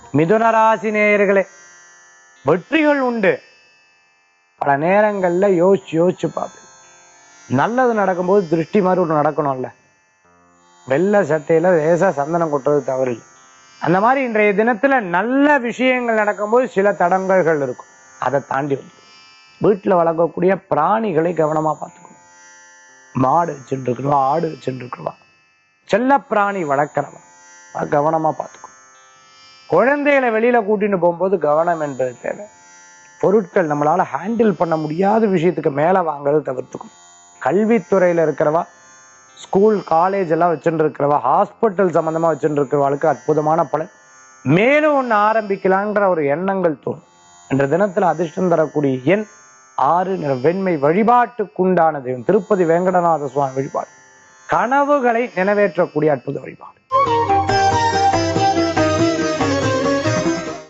மிதுன ராசி நேயர்களே வெற்றிகள் உண்டு பல நேரங்கள்ல யோசிச்சு யோசிச்சு பார்ப்பேன் நல்லது நடக்கும்போது திருஷ்டி மாதிரி ஒன்று நடக்கணும்ல வெள்ளை சட்டையில லேசா சந்தனம் கொட்டுறது தவறு இல்லை அந்த மாதிரி இன்றைய தினத்துல நல்ல விஷயங்கள் நடக்கும்போது சில தடங்கல்கள் இருக்கும் அதை தாண்டி வந்து வீட்டுல வளர்க்கக்கூடிய பிராணிகளை கவனமா பார்த்துக்கணும் மாடு வச்சுட்டு இருக்கிறவா ஆடு வச்சுட்டு இருக்கிறவா செல்ல பிராணி வளர்க்கிறவா அதை கவனமா பார்த்துக்கணும் குழந்தைகளை வெளியில கூட்டிட்டு போகும்போது கவனம் என்பது தேவை பொருட்கள் நம்மளால ஹேண்டில் பண்ண முடியாத விஷயத்துக்கு மேல வாங்குறதை தவிர்த்துக்கணும் கல்வித்துறையில இருக்கிறவா ஸ்கூல் காலேஜ் எல்லாம் வச்சுட்டு இருக்கிறவா ஹாஸ்பிட்டல் சம்பந்தமா வச்சுட்டு இருக்கிறவாளுக்கு அற்புதமான பலன் மேலும் ஒண்ணு ஆரம்பிக்கலான்ற ஒரு எண்ணங்கள் தோணும் என்ற தினத்துல அதிர்ஷ்டம் தரக்கூடிய எண் ஆறு நிற வெண்மை வழிபாட்டுக்குண்டான தெய்வம் திருப்பதி வேங்கடநாத சுவாமி வழிபாடு கனவுகளை நிறைவேற்றக்கூடிய அற்புத வழிபாடு